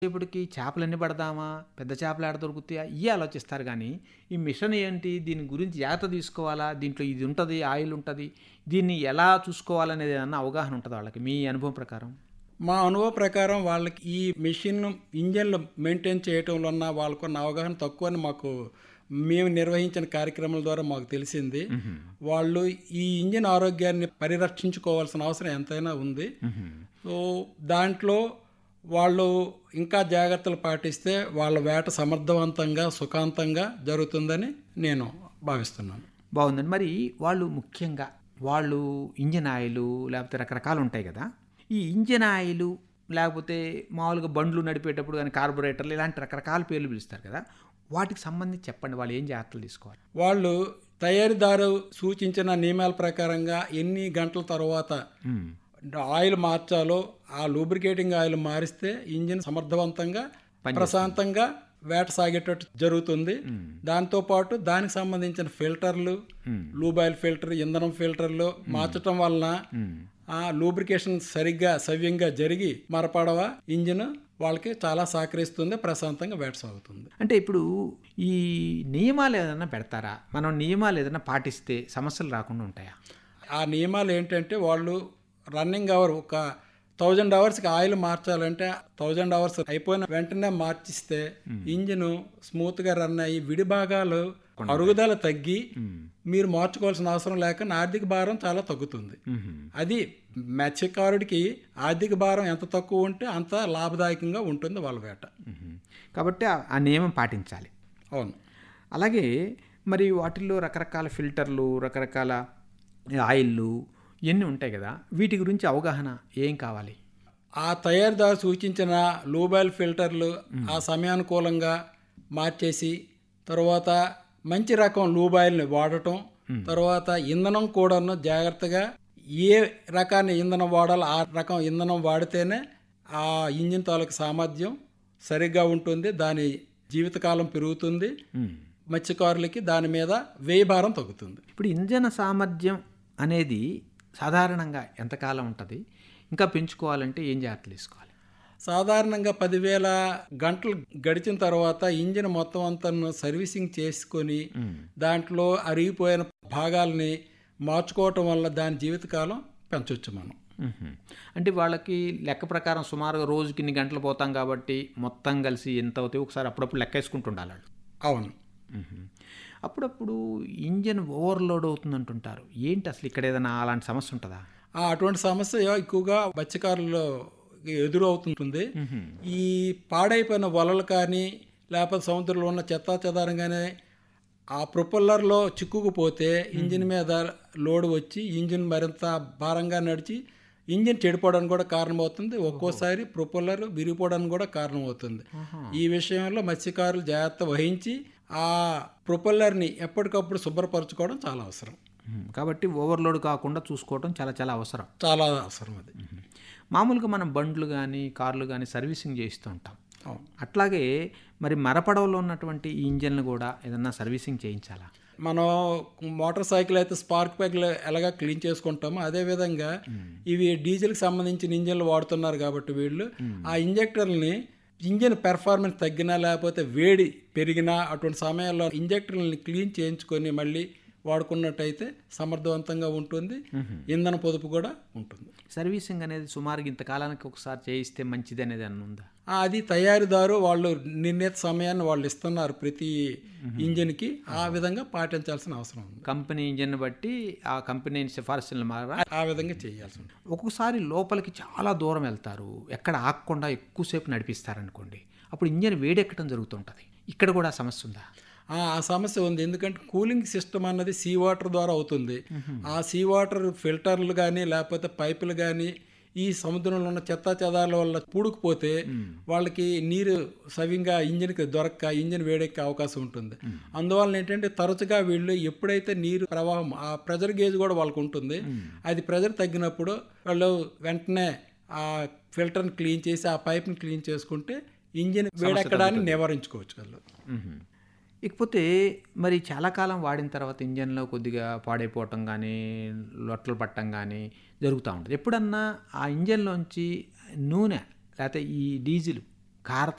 ఇప్పటికి చేపలన్నీ పడదామా పెద్ద చేపలు ఆడ దొరుకుతాయా ఇవి ఆలోచిస్తారు కానీ ఈ మిషన్ ఏంటి దీని గురించి జాగ్రత్త తీసుకోవాలా దీంట్లో ఇది ఉంటుంది ఆయిల్ ఉంటుంది దీన్ని ఎలా చూసుకోవాలనేది ఏమన్నా అవగాహన ఉంటుంది వాళ్ళకి మీ అనుభవం ప్రకారం మా అనుభవ ప్రకారం వాళ్ళకి ఈ మిషన్ ఇంజన్లు మెయింటైన్ చేయటంలో ఉన్న వాళ్ళకున్న అవగాహన తక్కువ అని మాకు మేము నిర్వహించిన కార్యక్రమాల ద్వారా మాకు తెలిసింది వాళ్ళు ఈ ఇంజిన్ ఆరోగ్యాన్ని పరిరక్షించుకోవాల్సిన అవసరం ఎంతైనా ఉంది సో దాంట్లో వాళ్ళు ఇంకా జాగ్రత్తలు పాటిస్తే వాళ్ళ వేట సమర్థవంతంగా సుఖాంతంగా జరుగుతుందని నేను భావిస్తున్నాను బాగుందండి మరి వాళ్ళు ముఖ్యంగా వాళ్ళు ఇంజన్ ఆయిల్ లేకపోతే రకరకాలు ఉంటాయి కదా ఈ ఇంజన్ ఆయిల్ లేకపోతే మామూలుగా బండ్లు నడిపేటప్పుడు కానీ కార్బొరేటర్లు ఇలాంటి రకరకాల పేర్లు పిలుస్తారు కదా వాటికి సంబంధించి చెప్పండి వాళ్ళు ఏం జాగ్రత్తలు తీసుకోవాలి వాళ్ళు తయారీదారు సూచించిన నియమాల ప్రకారంగా ఎన్ని గంటల తర్వాత ఆయిల్ మార్చాలో ఆ లూబ్రికేటింగ్ ఆయిల్ మారిస్తే ఇంజిన్ సమర్థవంతంగా ప్రశాంతంగా వేట సాగేటట్టు జరుగుతుంది దాంతోపాటు దానికి సంబంధించిన ఫిల్టర్లు లూబ్ ఆయిల్ ఫిల్టర్ ఇంధనం ఫిల్టర్లు మార్చటం వలన ఆ లూబ్రికేషన్ సరిగ్గా సవ్యంగా జరిగి మరపడవ ఇంజిన్ వాళ్ళకి చాలా సహకరిస్తుంది ప్రశాంతంగా వేట సాగుతుంది అంటే ఇప్పుడు ఈ నియమాలు ఏదైనా పెడతారా మనం నియమాలు ఏదైనా పాటిస్తే సమస్యలు రాకుండా ఉంటాయా ఆ నియమాలు ఏంటంటే వాళ్ళు రన్నింగ్ అవర్ ఒక థౌజండ్ అవర్స్కి ఆయిల్ మార్చాలంటే థౌజండ్ అవర్స్ అయిపోయిన వెంటనే మార్చిస్తే ఇంజిన్ స్మూత్గా రన్ అయ్యి విడి భాగాలు అరుగుదల తగ్గి మీరు మార్చుకోవాల్సిన అవసరం లేక ఆర్థిక భారం చాలా తగ్గుతుంది అది మత్స్యకారుడికి ఆర్థిక భారం ఎంత తక్కువ ఉంటే అంత లాభదాయకంగా ఉంటుంది వాళ్ళ వేట కాబట్టి ఆ- ఆ నియమం పాటించాలి అవును అలాగే మరి వాటిల్లో రకరకాల ఫిల్టర్లు రకరకాల ఆయిల్లు ఇవన్నీ ఉంటాయి కదా వీటి గురించి అవగాహన ఏం కావాలి ఆ తయారీదారు సూచించిన లూబాయిల్ ఫిల్టర్లు ఆ సమయానుకూలంగా మార్చేసి తర్వాత మంచి రకం లూబాయిల్ని వాడటం తర్వాత ఇంధనం కూడాను జాగ్రత్తగా ఏ రకాన్ని ఇంధనం వాడాలో ఆ రకం ఇంధనం వాడితేనే ఆ ఇంజిన్ తాలూకు సామర్థ్యం సరిగ్గా ఉంటుంది దాని జీవితకాలం పెరుగుతుంది మత్స్యకారులకి దాని మీద వ్యయ భారం తగ్గుతుంది ఇప్పుడు ఇంజన సామర్థ్యం అనేది సాధారణంగా ఎంతకాలం ఉంటుంది ఇంకా పెంచుకోవాలంటే ఏం జాగ్రత్తలు తీసుకోవాలి సాధారణంగా పదివేల గంటలు గడిచిన తర్వాత ఇంజిన్ మొత్తం అంతా సర్వీసింగ్ చేసుకొని దాంట్లో అరిగిపోయిన భాగాల్ని మార్చుకోవటం వల్ల దాని జీవితకాలం పెంచవచ్చు మనం మ్మ్. అంటే వాళ్ళకి లెక్క ప్రకారం సుమారుగా రోజుకి ఇన్ని గంటలు పోతాం కాబట్టి మొత్తం కలిసి ఎంత అవుతాయి ఒకసారి అప్పుడప్పుడు లెక్క వేసుకుంటుండాలి వాళ్ళు అవును మ్మ్. అప్పుడప్పుడు ఇంజన్ ఓవర్లోడ్ అవుతుంది అంటుంటారు ఏంటి అసలు ఇక్కడ ఏదైనా అలాంటి సమస్య ఉంటుందా ఆ అటువంటి సమస్య ఎక్కువగా మత్స్యకారుల్లో ఎదురవుతుంటుంది ఈ పాడైపోయిన వలలు కానీ లేకపోతే సముద్రంలో ఉన్న చెత్తా చెదారం కానీ ఆ ప్రొపల్లర్లో చిక్కుకుపోతే ఇంజిన్ మీద లోడ్ వచ్చి ఇంజిన్ మరింత భారంగా నడిచి ఇంజిన్ చెడిపోవడానికి కూడా కారణమవుతుంది ఒక్కోసారి ప్రొపల్లర్ విరిగిపోవడానికి కూడా కారణమవుతుంది ఈ విషయంలో మత్స్యకారులు జాగ్రత్త వహించి ఆ ప్రొపల్లర్ని ఎప్పటికప్పుడు శుభ్రపరచుకోవడం చాలా అవసరం మ్మ్. కాబట్టి ఓవర్లోడ్ కాకుండా చూసుకోవడం చాలా చాలా అవసరం చాలా అవసరం అది మామూలుగా మనం బండ్లు కానీ కార్లు కానీ సర్వీసింగ్ చేస్తూ ఉంటాం అవును అట్లాగే మరి మరపడవలో ఉన్నటువంటి ఈ ఇంజన్లు కూడా ఏదన్నా సర్వీసింగ్ చేయించాలా మనం మోటార్ సైకిల్ అయితే స్పార్క్ ప్యాక్లు ఎలాగా క్లీన్ చేసుకుంటామో అదే విధంగా ఇవి డీజిల్కి సంబంధించిన ఇంజన్లు వాడుతున్నారు కాబట్టి వీళ్ళు ఆ ఇంజెక్టర్ని ఇంజిన్ పెర్ఫార్మెన్స్ తగ్గినా లేకపోతే వేడి పెరిగినా అటువంటి సమయాల్లో ఇంజెక్టర్ని క్లీన్ చేయించుకొని మళ్ళీ వాడుకున్నట్టయితే సమర్థవంతంగా ఉంటుంది ఇంధన పొదుపు కూడా ఉంటుంది సర్వీసింగ్ అనేది సుమారుగా ఇంతకాలానికి ఒకసారి చేయిస్తే మంచిది అనేది అన్న ఉందా ఆ, అది తయారీదారు వాళ్ళు నిర్ణీత సమయాన్ని వాళ్ళు ఇస్తున్నారు ప్రతి ఇంజిన్కి ఆ విధంగా పాటించాల్సిన అవసరం ఉంది కంపెనీ ఇంజన్ బట్టి ఆ కంపెనీ సిఫార్సులు మారా ఆ విధంగా చేయాల్సి ఉంటుంది ఒక్కొక్కసారి లోపలికి చాలా దూరం వెళ్తారు ఎక్కడ ఆగకుండా ఎక్కువసేపు నడిపిస్తారనుకోండి అప్పుడు ఇంజన్ వేడెక్కడం జరుగుతుంటుంది ఇక్కడ కూడా సమస్య ఉందా ఆ ఆ సమస్య ఉంది ఎందుకంటే కూలింగ్ సిస్టమ్ అన్నది సీ వాటర్ ద్వారా అవుతుంది ఆ సీ వాటర్ ఫిల్టర్లు కానీ లేకపోతే పైపులు కానీ ఈ సముద్రంలో ఉన్న చెత్త చెదాల వల్ల పూడుకుపోతే వాళ్ళకి నీరు సవ్యంగా ఇంజిన్కి దొరక్క ఇంజిన్ వేడెక్కే అవకాశం ఉంటుంది అందువలన ఏంటంటే తరచుగా వీళ్ళు ఎప్పుడైతే నీరు ప్రవాహం ఆ ప్రెజర్ గేజ్ కూడా వాళ్ళకు ఉంటుంది అది ప్రెజర్ తగ్గినప్పుడు వాళ్ళు వెంటనే ఆ ఫిల్టర్ని క్లీన్ చేసి ఆ పైప్ని క్లీన్ చేసుకుంటే ఇంజిన్ వేడెక్కడాన్ని నివారించుకోవచ్చు వాళ్ళు మ్మ్. ఇకపోతే మరి చాలా కాలం వాడిన తర్వాత ఇంజన్లో కొద్దిగా పాడైపోవటం కానీ లొట్టలు పట్టడం కానీ జరుగుతూ ఉంటుంది ఎప్పుడన్నా ఆ ఇంజన్లోంచి నూనె లేకపోతే ఈ డీజిల్ కారత